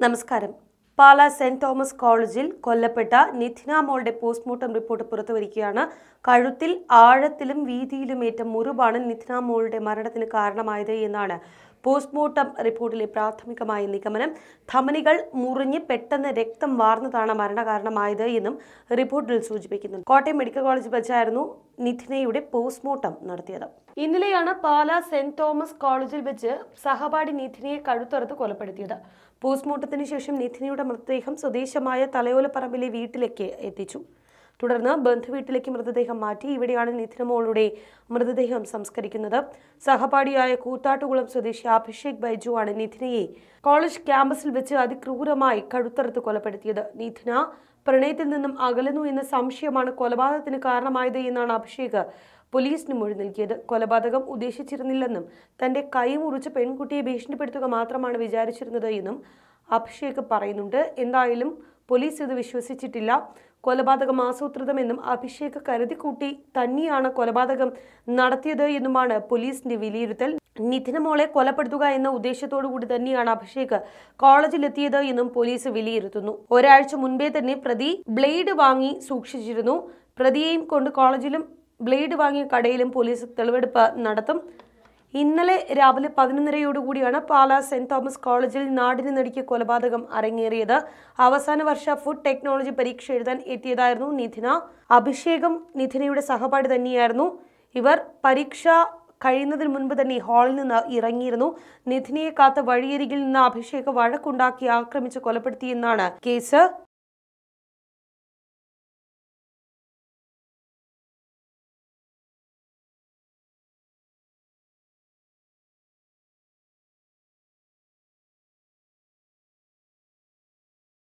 നമസ്കാരം Pala saint Thomas കോളേജിൽ കൊല്ലപ്പെട്ട നിഥിന മോളുടെ പോസ്റ്റ്മോർട്ടം റിപ്പോർട്ട് പുറത്തുവരികയാണ് കഴുത്തിൽ ആഴത്തിലും വീതിയിലും ഏറ്റ മുറിവാണ് നിഥിന മോളുടെ മരണത്തിന് കാരണമായത് എന്നാണ് പോസ്റ്റ്മോർട്ടം റിപ്പോർട്ടിലെ പ്രാഥമികമായ നിഗമനം ധമനികൾ മുറിഞ്ഞ് പെട്ടെന്ന് രക്തം വാർന്നതാണ് മരണകാരണമായത് എന്നും റിപ്പോർട്ടിൽ സൂചിപ്പിക്കുന്നു കോട്ടയം മെഡിക്കൽ കോളേജിൽ വെച്ചായിരുന്നു നിഥിനയുടെ പോസ്റ്റ്മോർട്ടം നടത്തിയത് ഇന്നലെയാണ് പാലാ സെന്റ് തോമസ് കോളേജിൽ വെച്ച് സഹപാഠി നിഥിനയെ കഴുത്തറുത്ത് കൊലപ്പെടുത്തിയത് പോസ്റ്റ്മോർട്ടത്തിന് ശേഷം നിഥിനയുടെ മൃതദേഹം സ്വദേശമായ തലയോലപ്പറമ്പിലെ വീട്ടിലേക്ക് എത്തിച്ചു തുടർന്ന് ബന്ധുവീട്ടിലേക്ക് മൃതദേഹം മാറ്റി ഇവിടെയാണ് നിഥിന മോളുടെ മൃതദേഹം സംസ്കരിക്കുന്നത് സഹപാഠിയായ കൂത്താട്ടുകുളം സ്വദേശി അഭിഷേക് ബൈജു ആണ് നിഥിനയെ കോളേജ് ക്യാമ്പസിൽ വെച്ച് അതിക്രൂരമായി കഴുത്തറുത്ത് കൊലപ്പെടുത്തിയത് നിഥിന പ്രണയത്തിൽ നിന്നും അകലുന്നു എന്ന സംശയമാണ് കൊലപാതകത്തിന് കാരണമായത് എന്നാണ് അഭിഷേക് പോലീസിന് മൊഴി നൽകിയത് കൊലപാതകം ഉദ്ദേശിച്ചിരുന്നില്ലെന്നും തന്റെ കൈ മുറിച്ച് പെൺകുട്ടിയെ ഭീഷണിപ്പെടുത്തുക മാത്രമാണ് വിചാരിച്ചിരുന്നത് എന്നും അഭിഷേക് പറയുന്നുണ്ട് എന്തായാലും പോലീസ് ഇത് വിശ്വസിച്ചിട്ടില്ല കൊലപാതകം ആസൂത്രിതമെന്നും അഭിഷേക് കരുതിക്കൂട്ടി തന്നെയാണ് കൊലപാതകം നടത്തിയത് എന്നുമാണ് പോലീസിന്റെ വിലയിരുത്തൽ നിധിന മോളെ കൊലപ്പെടുത്തുക എന്ന ഉദ്ദേശത്തോടു കൂടി തന്നെയാണ് അഭിഷേക് കോളേജിലെത്തിയത് എന്നും പോലീസ് വിലയിരുത്തുന്നു ഒരാഴ്ച മുൻപേ തന്നെ പ്രതി ബ്ലേഡ് വാങ്ങി സൂക്ഷിച്ചിരുന്നു പ്രതിയെയും കൊണ്ട് കോളേജിലും ബ്ലേഡ് വാങ്ങിയ കടയിലും പോലീസ് തെളിവെടുപ്പ് നടത്തും ഇന്നലെ രാവിലെ പതിനൊന്നരയോടുകൂടിയാണ് പാലാ സെന്റ് തോമസ് കോളേജിൽ നാടിന് നടുക്കിയ കൊലപാതകം അരങ്ങേറിയത് അവസാന വർഷ ഫുഡ് ടെക്നോളജി പരീക്ഷ എഴുതാൻ എത്തിയതായിരുന്നു നിധിന അഭിഷേകം നിധിനയുടെ സഹപാഠി തന്നെയായിരുന്നു ഇവർ പരീക്ഷ കഴിയുന്നതിന് മുൻപ് തന്നെ ഹാളിൽ നിന്ന് ഇറങ്ങിയിരുന്നു നിധിനയെ കാത്ത വഴിയരികിൽ നിന്ന് അഭിഷേക് വഴക്കുണ്ടാക്കി ആക്രമിച്ച് കൊലപ്പെടുത്തിയെന്നാണ് കേസ്